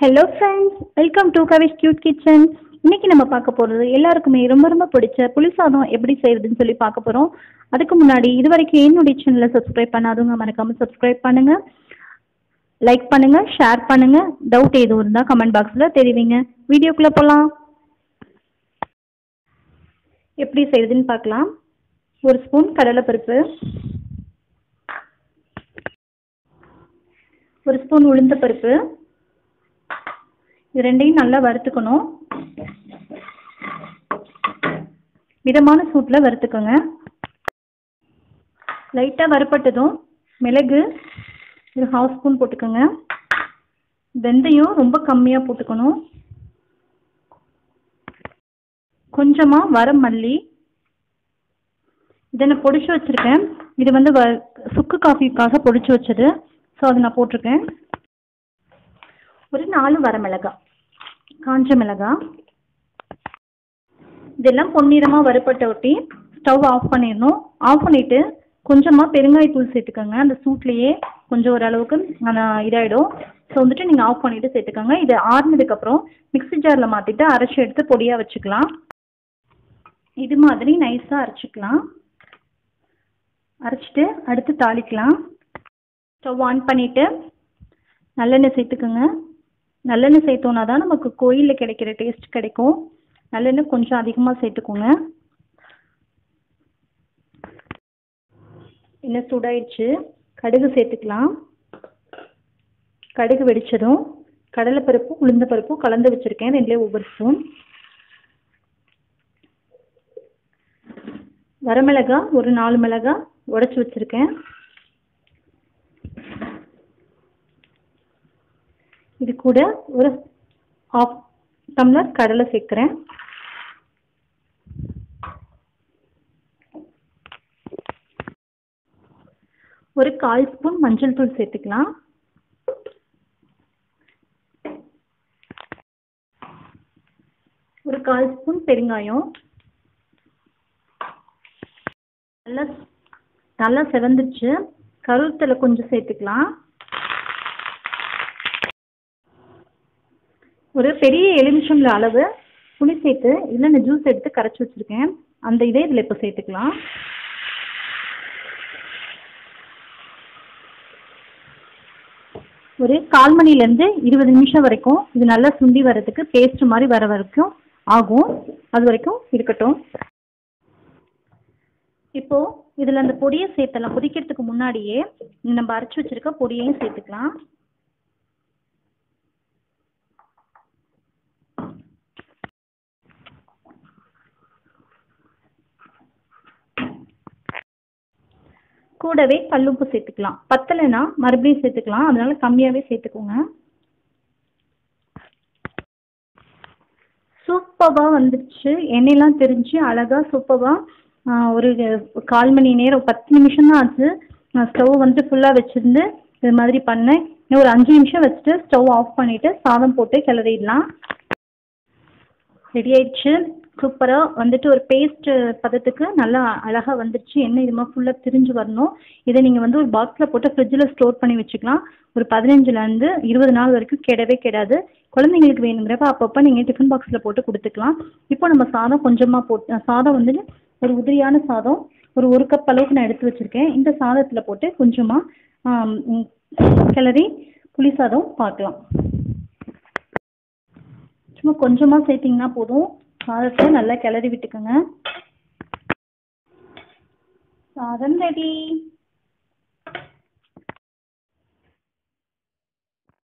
hello friends welcome to Kavish cute kitchen இன்னைக்கு நம்ம பார்க்க போகிறது எல்லாருக்குமே ரொம்ப ரொம்ப பிடிச்ச புளி சாதம் எப்படி செய்யறதுன்னு சொல்லி பார்க்க போகிறோம் அதுக்கு முன்னாடி இது வரைக்கும் என்னுடைய சேனலை சப்ஸ்கிரைப் பண்ணாதவங்க மறக்காம சப்ஸ்கிரைப் பண்ணுங்க லைக் பண்ணுங்க ஷேர் பண்ணுங்க டவுட் எதுவும் இருந்தால் கமெண்ட் பாக்ஸில் தெரிவிங்க வீடியோக்குள்ளே போகலாம் எப்படி செய்யுதுன்னு பார்க்கலாம் ஒரு ஸ்பூன் கடலைப்பருப்பு ஒரு ஸ்பூன் உளுந்த பருப்பு இது ரெண்டையும் நல்லா வறுத்துக்கணும் மிதமான சூட்டில் வறுத்துக்கோங்க லைட்டாக வறுப்பட்டதும் மிளகு ஒரு ஹாஃப் ஸ்பூன் போட்டுக்கோங்க வெந்தயம் ரொம்ப கம்மியாக போட்டுக்கணும் கொஞ்சமாக வர மல்லி இதை நான் பொடிச்சு வச்சுருக்கேன் இது வந்து வ சுக்கு காஃபிக்காக பொடிச்சு வச்சது ஸோ அதை நான் போட்டிருக்கேன் ஒரு நாலு வரமிளகாய் காஞ்ச மிளகாய் இதெல்லாம் பொன்னிறமாக வறுப்பட்ட ஒட்டி ஸ்டவ் ஆஃப் பண்ணிடணும் ஆஃப் பண்ணிவிட்டு கொஞ்சமாக பெருங்காயத்தூள் சேர்த்துக்கோங்க அந்த சூட்லேயே கொஞ்சம் ஓரளவுக்கு அந்த இதாகிடும் ஸோ வந்துட்டு நீங்கள் ஆஃப் பண்ணிவிட்டு சேர்த்துக்கோங்க இது ஆறுனதுக்கப்புறம் மிக்ஸி ஜாரில் மாற்றிட்டு அரைச்சி எடுத்து பொடியாக வச்சுக்கலாம் இது மாதிரி நைஸாக அரைச்சிக்கலாம் அரைச்சிட்டு அடுத்து தாளிக்கலாம் ஸ்டவ் ஆன் பண்ணிவிட்டு நல்லெண்ணெய் சேர்த்துக்கோங்க நல்லெண்ணெய் சேர்த்தோன்னா தான் நமக்கு கோயிலில் கிடைக்கிற டேஸ்ட் கிடைக்கும் நல்லெண்ணெய் கொஞ்சம் அதிகமாக சேர்த்துக்கோங்க எண்ணெய் சூடாயிடுச்சு கடுகு சேர்த்துக்கலாம் கடுகு வெடிச்சதும் கடலைப்பருப்பும் உளுந்த பருப்பும் கலந்து வச்சுருக்கேன் ரெண்டுலேயும் ஒவ்வொரு ஸ்பூன் வரமிளகா ஒரு நாலு மிளகா உடச்சி வச்சுருக்கேன் இது கூட ஒரு ஆஃப் டம்ளர் கடலை சேர்க்குறேன் ஒரு கால் ஸ்பூன் மஞ்சள் தூள் சேர்த்துக்கலாம் ஒரு கால் ஸ்பூன் பெருங்காயம் நல்லா நல்லா செவந்துருச்சு கருவேப்பிலை கொஞ்சம் சேர்த்துக்கலாம் ஒரு பெரிய எலுமிச்சம்பழ அளவு புளி சேர்த்து இதில் நான் ஜூஸ் எடுத்து கரைச்சி வச்சுருக்கேன் அந்த இதே இதில் இப்போ சேர்த்துக்கலாம் ஒரு கால் மணிலேருந்து இருபது நிமிஷம் வரைக்கும் இது நல்லா சுண்டி வர்றதுக்கு பேஸ்ட் மாதிரி வர வரைக்கும் ஆகும் அது வரைக்கும் இருக்கட்டும் இப்போது இதில் அந்த பொடியை சேர்த்தலாம் கொதிக்கிறதுக்கு முன்னாடியே நம்ம அரைச்சி வச்சுருக்க பொடியையும் சேர்த்துக்கலாம் கூடவே கல்லுப்பு சேர்த்துக்கலாம் பத்தலைன்னா மறுபடியும் சேர்த்துக்கலாம் அதனால கம்மியாகவே சேர்த்துக்கோங்க சூப்பராக வந்துடுச்சு எண்ணெயெலாம் தெரிஞ்சு அழகாக சூப்பராக ஒரு கால் மணி நேரம் பத்து நிமிஷம் தான் ஆச்சு நான் ஸ்டவ் வந்துட்டு ஃபுல்லாக வச்சுருந்து இது மாதிரி பண்ணேன் இன்னும் ஒரு அஞ்சு நிமிஷம் வச்சுட்டு ஸ்டவ் ஆஃப் பண்ணிவிட்டு சாதம் போட்டு கிளறிடலாம் ரெடி ஆயிடுச்சு சூப்பராக வந்துட்டு ஒரு பேஸ்ட் பதத்துக்கு நல்லா அழகாக வந்துருச்சு எண்ணெய் இதுமாக ஃபுல்லாக திரிஞ்சு வரணும் இதை நீங்கள் வந்து ஒரு பாக்ஸில் போட்டு ஃப்ரிட்ஜில் ஸ்டோர் பண்ணி வச்சுக்கலாம் ஒரு பதினஞ்சுலேருந்து இருபது நாள் வரைக்கும் கெடவே கெடாது குழந்தைங்களுக்கு வேணுங்கிறப்ப அப்பப்போ நீங்கள் டிஃபன் பாக்ஸில் போட்டு கொடுத்துக்கலாம் இப்போ நம்ம சாதம் கொஞ்சமாக போட்டு சாதம் வந்துட்டு ஒரு உதிரியான சாதம் ஒரு ஒரு கப் அளவுக்கு நான் எடுத்து வச்சுருக்கேன் இந்த சாதத்தில் போட்டு கொஞ்சமாக கிளறி புளி சாதம் பார்க்கலாம் சும்மா கொஞ்சமாக சேர்த்திங்கன்னா போதும் சாதத்தை நல்லா கிளறி விட்டுக்கோங்க சாதம் ரெடி